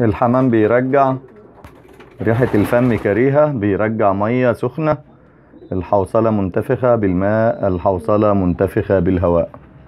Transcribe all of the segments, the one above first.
الحمام بيرجع ريحة الفم كريهة بيرجع مية سخنة الحوصلة منتفخة بالماء الحوصلة منتفخة بالهواء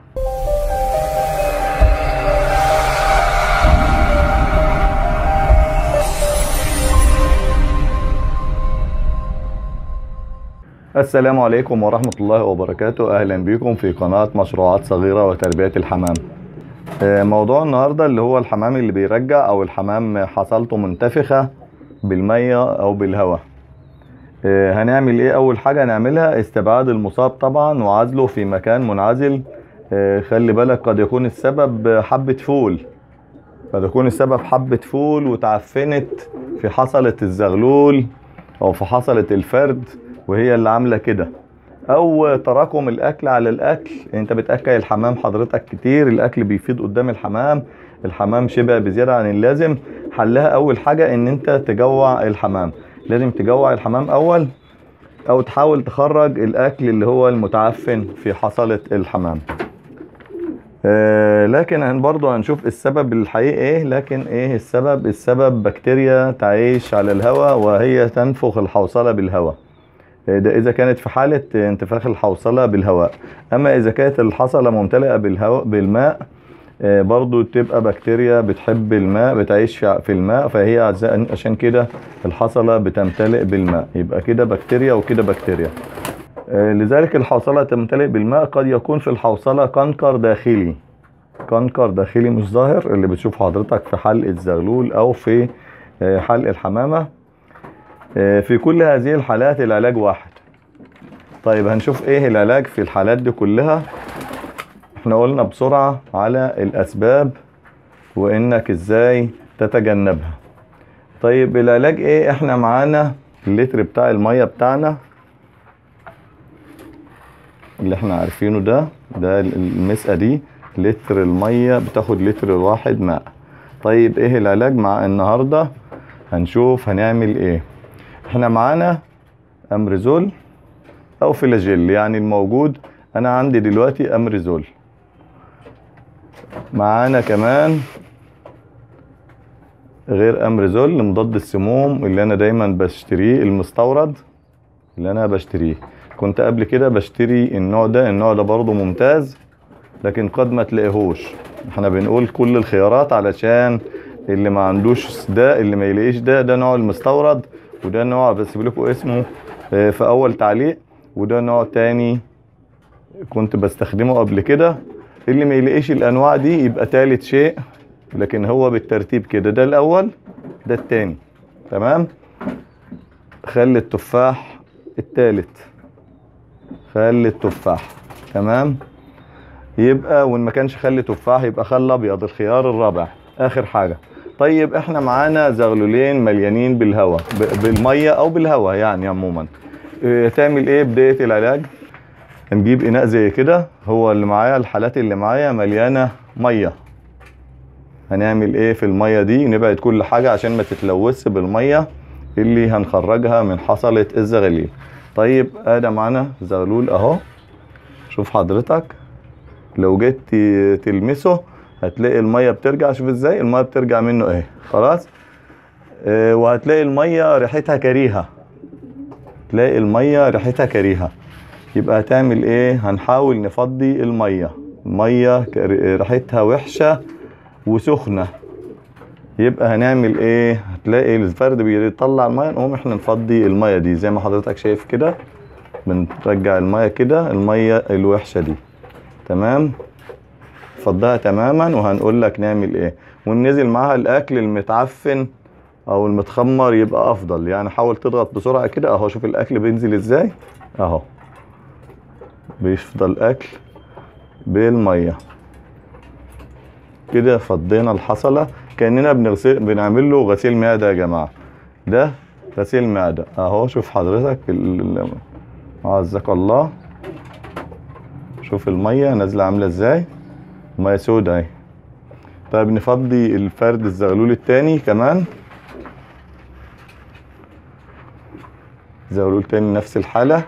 السلام عليكم ورحمة الله وبركاته أهلا بكم في قناة مشروعات صغيرة وتربية الحمام آه، موضوع النهاردة اللي هو الحمام اللي بيرجع أو الحمام حصلته منتفخة بالمية أو بالهواء آه، هنعمل إيه أول حاجة نعملها استبعاد المصاب طبعا وعزله في مكان منعزل آه، خلي بالك قد يكون السبب حبة فول قد يكون السبب حبة فول وتعفنت في حصلة الزغلول أو في حصلة الفرد وهي اللي عاملة كده او تراكم الاكل على الاكل انت بتاكل الحمام حضرتك كتير الاكل بيفيض قدام الحمام الحمام شبع بزياده عن اللازم حلها اول حاجه ان انت تجوع الحمام لازم تجوع الحمام اول او تحاول تخرج الاكل اللي هو المتعفن في حصلة الحمام آه لكن هن برضو هنشوف السبب الحقيقي ايه لكن ايه السبب السبب بكتيريا تعيش على الهواء وهي تنفخ الحوصلة بالهواء ده اذا كانت في حالة انتفاخ الحوصلة بالهواء اما اذا كانت الحصلة ممتلئة بالهواء بالماء آه، برضو تبقى بكتيريا بتحب الماء بتعيش في في الماء فهي عز- عشان كده الحصلة بتمتلئ بالماء يبقى كده بكتيريا وكده بكتيريا آه، لذلك الحوصلة تمتلئ بالماء قد يكون في الحوصلة كنكر داخلي كنكر داخلي مش ظاهر اللي بتشوف حضرتك في حلق الزغلول او في آه، حلق الحمامة آه، في كل هذه الحالات العلاج واحد طيب هنشوف ايه العلاج في الحالات دي كلها احنا قلنا بسرعة على الاسباب وانك ازاي تتجنبها طيب العلاج ايه احنا معانا اللتر بتاع المية بتاعنا اللي احنا عارفينه ده ده المسقة دي لتر المية بتاخد لتر واحد ماء طيب ايه العلاج مع النهاردة هنشوف هنعمل ايه احنا معانا امريزول او فلاجيل يعني الموجود انا عندي دلوقتي امريزول معانا كمان غير امريزول لمضاد السموم اللي انا دايما بشتريه المستورد اللي انا بشتريه كنت قبل كده بشتري النوع ده النوع ده برضه ممتاز لكن قد ما تلاقيهوش احنا بنقول كل الخيارات علشان اللي ما عندوش ده اللي ما يلاقيش ده ده نوع المستورد وده نوع بسيب لكم اسمه آه، في اول تعليق وده نوع تاني كنت بستخدمه قبل كده اللي ما يلاقيش الانواع دي يبقى تالت شيء لكن هو بالترتيب كده ده الاول ده التاني تمام خل التفاح التالت خل التفاح تمام يبقى وان ما كانش خل تفاح يبقى خل ابيض الخيار الرابع اخر حاجه طيب احنا معانا زغلولين مليانين بالهواء ب- بالميه او بالهواء يعني عموما اه، تعمل ايه بدايه العلاج هنجيب اناء زي كده هو اللي معايا الحالات اللي معايا مليانه ميه هنعمل ايه في الميه دي نبعد كل حاجه عشان ما تتلوث بالميه اللي هنخرجها من حصلة الزغاليل طيب ادي معانا زغلول اهو شوف حضرتك لو جيت ت- تلمسه هتلاقي الميه بترجع شوف ازاي الميه بترجع منه اهي خلاص اه وهتلاقي الميه ريحتها كريهه تلاقي الميه ريحتها كريهه يبقى هتعمل ايه هنحاول نفضي الميه الميه كر- ريحتها وحشه وسخنه يبقى هنعمل ايه هتلاقي الفرد بيطلع الميه نقوم احنا نفضي الميه دي زي ما حضرتك شايف كده بنرجع الميه كده الميه الوحشه دي تمام فضها تماما وهنقول لك نعمل ايه وننزل معاها الاكل المتعفن او المتخمر يبقى افضل يعني حاول تضغط بسرعه كده اهو شوف الاكل بينزل ازاي اهو بيفضل اكل بالميه كده فضينا الحصلة كأننا بنغسل بنعمل له غسيل معدة يا جماعة ده غسيل معدة اهو شوف حضرتك ال- ال- عزك الله شوف المية نازلة عاملة ازاي مية سودا اهي طيب نفضي الفرد الزغلول التاني كمان زغلول تاني نفس الحالة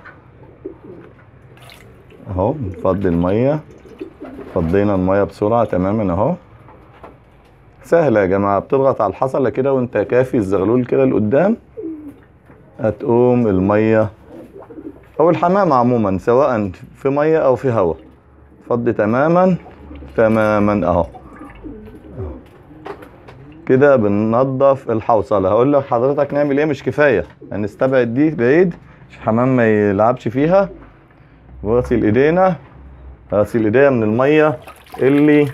اهو نفضي المية فضينا المية بسرعة تماما اهو سهلة يا جماعة بتضغط على الحصلة كده وانت كافي الزغلول كده لقدام هتقوم المية أو الحمام عموما سواء في مية أو في هواء فضي تماما تماما أهو كده بننضف الحوصلة هقول لك حضرتك نعمل ايه مش كفاية هنستبعد دي بعيد عشان الحمام ما يلعبش فيها وغسل ايدينا غسل ايديا من المية اللي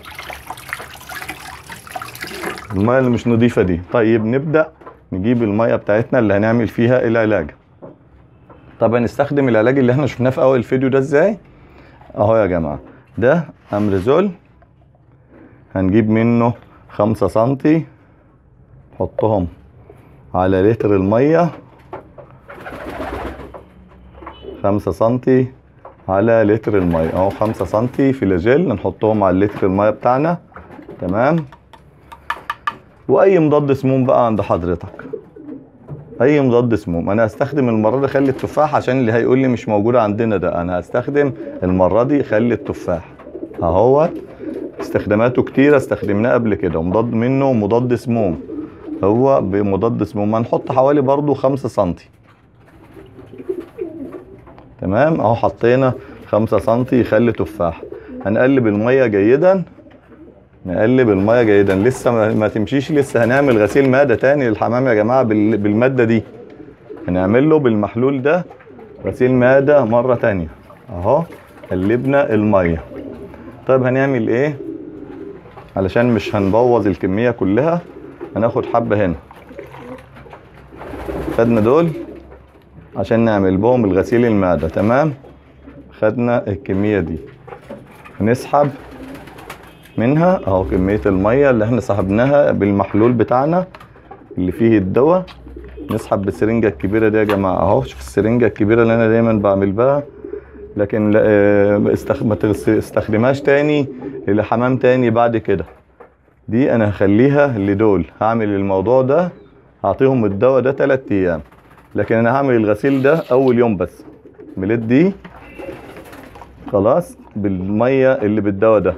المية اللي مش نظيفة دي طيب نبدأ نجيب المية بتاعتنا اللي هنعمل فيها العلاج طب هنستخدم العلاج اللي احنا شفناه في اول الفيديو ده ازاي اهو يا جماعة ده امريزول هنجيب منه خمسة سنتي نحطهم على لتر المية خمسة سنتي على لتر المية اهو خمسة سنتي فلاجيل نحطهم على لتر المية بتاعنا تمام واي مضاد سموم بقى عند حضرتك اي مضاد سموم انا هستخدم المره دي خل التفاح عشان اللي هيقول لي مش موجوده عندنا ده انا هستخدم المره دي خل التفاح اهو استخداماته كتيره استخدمناه قبل كده ومضاد منه مضاد سموم هو بمضاد سموم هنحط حوالي برضو خمسة سنتي تمام اهو حطينا خمسة سنتي خل تفاح هنقلب المية جيدا نقلب المية جيدا لسه ما, ما تمشيش لسه هنعمل غسيل مادة تاني للحمام يا جماعة بال- بالمادة دي هنعمل له بالمحلول ده غسيل مادة مرة تانية اهو قلبنا المية طيب هنعمل ايه علشان مش هنبوظ الكمية كلها هناخد حبة هنا خدنا دول عشان نعمل بهم الغسيل المعدة تمام خدنا الكمية دي هنسحب منها اهو كمية المية اللي احنا سحبناها بالمحلول بتاعنا اللي فيه الدواء نسحب بالسرنجة الكبيرة دي يا جماعة اهو شوف السرنجة الكبيرة اللي انا دايما بعمل بها لكن لا آه، استخ... ما تغس- استخدمهاش تاني لحمام تاني بعد كده دي انا هخليها لدول هعمل الموضوع ده هعطيهم الدواء ده تلات ايام لكن انا هعمل الغسيل ده اول يوم بس مليت دي خلاص بالميه اللي بالدواء ده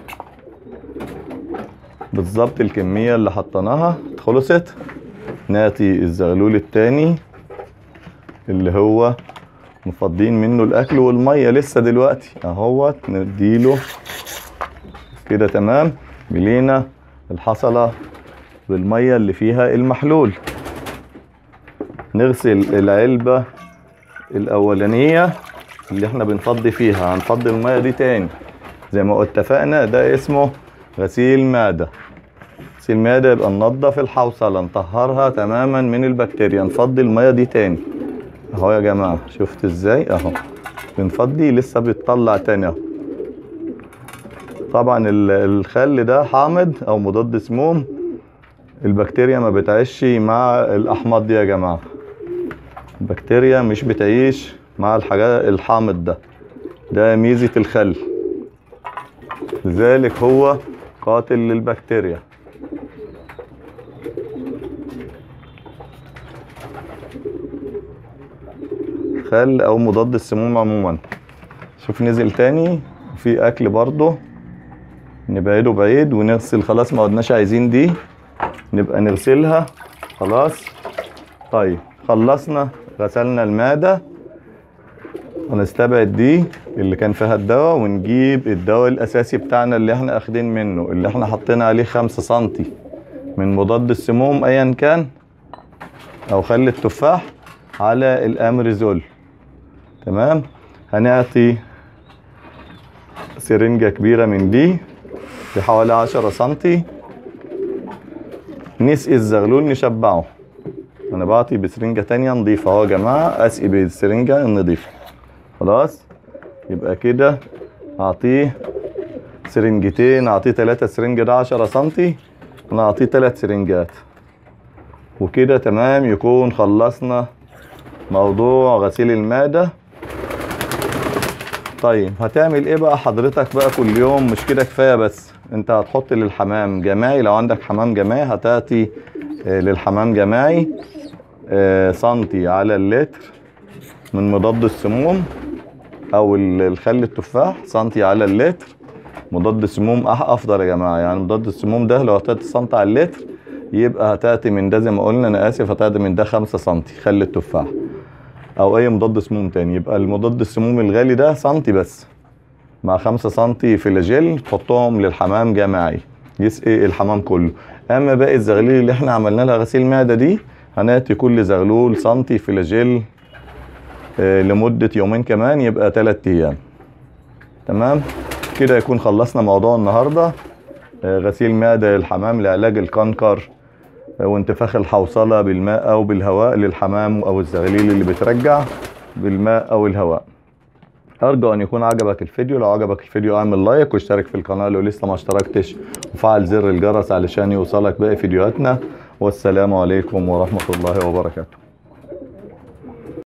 بالظبط الكميه اللي حطيناها خلصت ناتي الزغلول التاني اللي هو مفضين منه الاكل والميه لسه دلوقتي اهوت نديله كده تمام ملينا الحصلة بالمية اللي فيها المحلول نغسل العلبة الأولانية اللي احنا بنفضي فيها هنفضي المية دي تاني زي ما اتفقنا ده اسمه غسيل معدة غسيل معدة يبقى ننضف الحوصلة نطهرها تماما من البكتيريا نفضي المية دي تاني اهو يا جماعة شفت ازاي اهو بنفضي لسه بيطلع تاني اهو طبعا ال- الخل ده حامض او مضاد سموم البكتيريا ما بتعيش مع الاحماض دي يا جماعه البكتيريا مش بتعيش مع الحاجات الحامض ده ده ميزه الخل لذلك هو قاتل للبكتيريا خل او مضاد السموم عموما شوف نزل تاني في اكل برضه نبعده بعيد ونغسل خلاص ما عدناش عايزين دي نبقى نغسلها خلاص طيب خلصنا غسلنا المعدة هنستبعد دي اللي كان فيها الدواء ونجيب الدواء الأساسي بتاعنا اللي احنا اخدين منه اللي احنا حطينا عليه خمسة سنتي من مضاد السموم ايا كان او خل التفاح على الامريزول تمام هنعطي سرنجة كبيرة من دي بحوالي عشرة سنتي نسقي الزغلول نشبعه انا بعطي بسرنجة تانية نضيفة اهو يا جماعة اسقي بالسرنجة النضيفة خلاص يبقى كده اعطيه سرنجتين اعطيه تلاتة سرنجة ده عشرة سنتي انا اعطيه تلات سرنجات وكده تمام يكون خلصنا موضوع غسيل المعدة طيب هتعمل ايه بقى حضرتك بقى كل يوم مش كده كفايه بس انت هتحط للحمام جماعي لو عندك حمام جماعي هتاتي آه، للحمام جماعي آه، سنتي على اللتر من مضاد السموم او ال- الخل التفاح سنتي على اللتر مضاد السموم أح- افضل يا جماعه يعني مضاد السموم ده لو هتاتي سم على اللتر يبقى هتاتي من ده زي ما قلنا انا اسف هتاتي من ده 5 سم خل التفاح او اي مضاد سموم تاني يبقى المضاد السموم الغالي ده سنتي بس مع 5 سنتي فلاجيل تحطهم للحمام جماعي يسقي الحمام كله اما باقي الزغاليل اللي احنا عملنا لها غسيل معده دي هناتي كل زغلول سنتي فلاجيل آه، لمده يومين كمان يبقى 3 ايام تمام كده يكون خلصنا موضوع النهارده آه، غسيل معده للحمام لعلاج الكنكر آه، وانتفاخ الحوصله بالماء او بالهواء للحمام او الزغاليل اللي بترجع بالماء او الهواء ارجو ان يكون عجبك الفيديو لو عجبك الفيديو اعمل لايك واشترك في القناه لو لسه ما اشتركتش وفعل زر الجرس علشان يوصلك باقي فيديوهاتنا والسلام عليكم ورحمه الله وبركاته